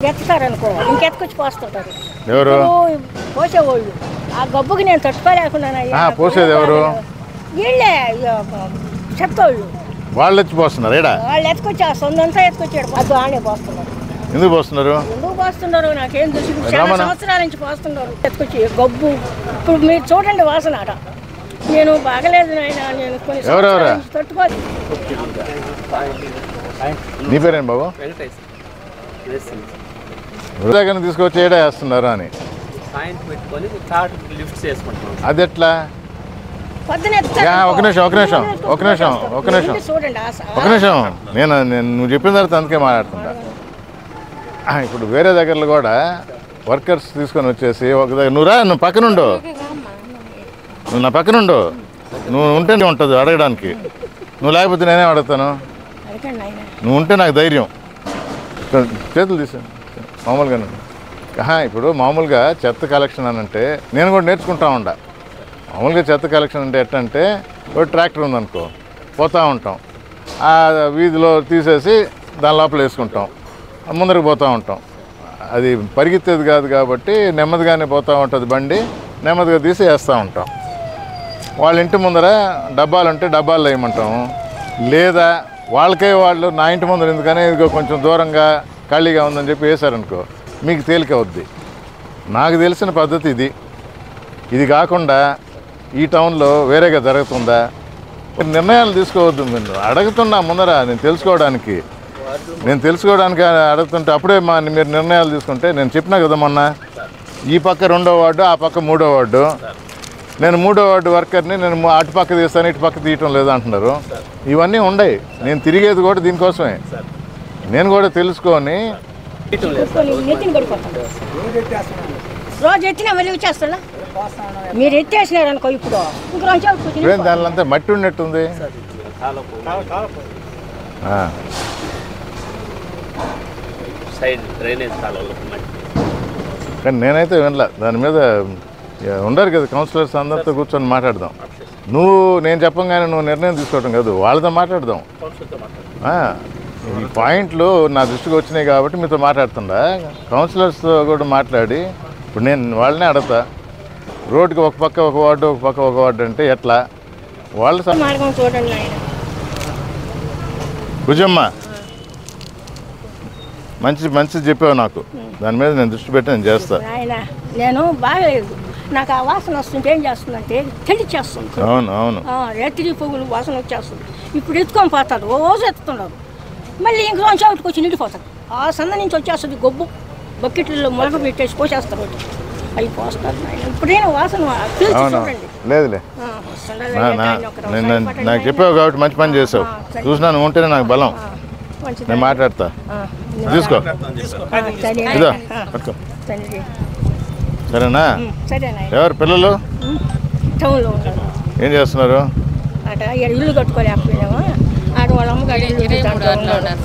ఎత్తుతారనుకో ఇంకెత్తుకొచ్చి పోస్తుంటారు ఎవరు ఇప్పుడు పోసేవాళ్ళు ఆ గబ్బుకి నేను తట్టుకోలేకున్నాను అయ్యా. ఆ, పోసేది ఎవరు? వీళ్ళే చెప్తోళ్ళు వాళ్ళు వచ్చి పోస్తున్నారు ఏడా వాళ్ళు ఎత్తుకొచ్చి ఆ సొంతంతా ఎత్తుకొచ్చాడు అది ఆడే పోస్తున్నారు ఎందుకు పోస్తున్నారు ఎందుకు పోస్తున్నారు నాకేం తెలుసు ఇప్పుడు చాలా రమణ. సంవత్సరాల నుంచి పోస్తున్నారు ఎత్తుకొచ్చి గబ్బు ఇప్పుడు మీరు చూడండి వాసన అట నేను బాగలేదు నాయన నేను కొన్ని ఎవరెవరు? సంవత్సరాల నుంచి తట్టుకోలేదు నీ పేరేం బాబు వెంకటేష్ వేస్తుంది వృధాగానే తీసుకొచ్చి ఏడా వేస్తున్నారు అని పాయింట్ పెట్టుకొని థర్డ్ లిఫ్ట్ చేసుకుంటున్నాం అది ఎట్లా పొద్దున యా, ఒక నిమిషం, ఒక నిమిషం, ఒక నిమిషం, ఒక నిమిషం. చూడండి ఆ స- ఒక నిమిషం నేను నేను నువ్వు చెప్పిన తర్వాత అందుకే మాట్లాడుతుంటా ఆ, ఇప్పుడు వేరే దగ్గరలో కూడా వర్కర్స్ తీసుకొని వచ్చేసి ఒక దగ్గర నువ్వు రా నువ్వు పక్కనుండు నువ్వు నా పక్కనుండు నువ్వు ఉంటేనే ఉంటుంది అడగడానికి నువ్వు లేకపోతే నేనే అడుగుతాను అడగండి నాయన నువ్వు ఉంటే నాకు ధైర్యం ఇక్కడ చేతులు తీసా మామూలుగా ఆహా, ఇప్పుడు మామూలుగా చెత్త కలెక్షన్ అని అంటే నేను కూడా నేర్చుకుంటా ఉండా మామూలుగా చెత్త కలెక్షన్ అంటే ఎట్టంటే ఒక ట్రాక్టర్ ఉందనుకో పోతూ ఉంటాం ఆ వీధిలో తీసేసి దాని లోపల వేసుకుంటాం ముందరికి పోతూ ఉంటాం అది పరిగెత్తేది కాదు కాబట్టి నెమ్మదిగానే పోతూ ఉంటుంది బండి నెమ్మదిగా తీసి వేస్తూ ఉంటాం వాళ్ళ ఇంటి ముందర డబ్బాలు ఉంటే డబ్బాలు వేయమంటాము లేదా వాళ్ళకే వాళ్ళు నా ఇంటి ముందర ఎందుకని ఇదిగో కొంచెం దూరంగా ఖాళీగా ఉందని చెప్పి వేశారనుకో మీకు తేలిక అవుద్ది నాకు తెలిసిన పద్ధతి ఇది ఇది కాకుండా ఈ టౌన్లో వేరేగా జరుగుతుందా మీరు నిర్ణయాలు తీసుకోవద్దు మీరు అడుగుతున్నా ముందర నేను తెలుసుకోవడానికి నేను తెలుసుకోవడానికి అడుగుతుంటే అప్పుడే మా మీరు నిర్ణయాలు తీసుకుంటే నేను చెప్పినా కదా మొన్న ఈ పక్క రెండో వార్డు ఆ పక్క మూడో వార్డు నేను మూడో వార్డు వర్కర్ని నేను ము- అటు పక్క తీస్తాను ఇటు పక్క తీయటం లేదు అంటున్నారు ఇవన్నీ ఉండయి నేను తిరిగేది కూడా దీనికోసమే నేను కూడా తెలుసుకొని కూర్చొని నెత్తిన పడిపోతాను రోజు ఎత్తినా మళ్ళీ వచ్చేస్తున్నా మీరు ఎత్తేసినారు అనుకో ఇప్పుడు ఇంక రెండు చేపలు కూర్చుని ఇప్పుడేం దానిలో అంతా మట్టి ఉన్నట్టుంది ఆ, సైడ్ డ్రైనేజ్ కాలువలో మట్టి కానీ నేనైతే వినలే దాని మీద ఇక ఉండరు కదా కౌన్సిలర్స్ అందరితో కూర్చొని మాట్లాడదాం నువ్వు నేను చెప్పంగానే నువ్వు నిర్ణయం తీసుకోవడం కాదు వాళ్ళతో మాట్లాడదాం కౌన్సిల్తో మాట్లాడుతున్నాం ఆ, ఈ పాయింట్లు నా దృష్టికి వచ్చినాయి కాబట్టి మీతో మాట్లాడుతుండా కౌన్సిలర్స్తో కూడా మాట్లాడి ఇప్పుడు నేను వాళ్ళనే అడుగుతా రోడ్డుకి ఒక పక్క ఒక వార్డు ఒక పక్క ఒక వార్డు అంటే ఎట్లా వాళ్ళు స- మార్గం చూడండి నాయన భుజమ్మ మంచి మంచిది చెప్పావు నాకు దాని మీద నేను దృష్టి పెట్టి నేను చేస్తా నాయన నేను బాగలేదు నాకు ఆ వాసన వస్తుంటే ఏం చేస్తుందంటే తెలి చేస్తుంది అవును అవును ఆ, రేతిరి పువ్వులు వాసన వచ్చేస్తుంది ఇప్పుడు ఎత్తుకొని పోతారు రోజు ఎత్తుతున్నారు మళ్ళీ ఇంక రెండు చేపట్టుకు వచ్చి నిండిపోతారు ఆ సంద నుంచి వచ్చేస్తుంది గొబ్బు బకెట్లలో మొలక పెట్టేసి పోసేస్తారు ఒకటి. అవి పోస్తారు నాయన ఇప్పుడైనా వాసన పీల్చి అవును చూడండి లేదులే ఆ, వస్తుండాలి నా నా ఆయన ఒకరు నేను ఒకసారి నేను- పట్టండి నాకు నాయన. చెప్పావు కాబట్టి మంచి పని చేసావు ఆ, సరే. చూసినా నువ్వు ఉంటేనే నాకు బలం ఆ, మంచిది నేను మాట్లాడతా ఆ, తీసుకో ఆ, సరే ఇదో ఆ, పట్టుకో తండ్రి సరేనా ఉమ్, సరే నాయన ఎవరు పిల్లలు ఉమ్, టౌన్లో ఉన్నారు ఏం చేస్తున్నారు అట ఈడ ఇల్లు కట్టుకోలేకపోయినామా ఆడ వాళ్ళ అమ్మగారు ఇల్లు దాంట్లో ఉన్నారు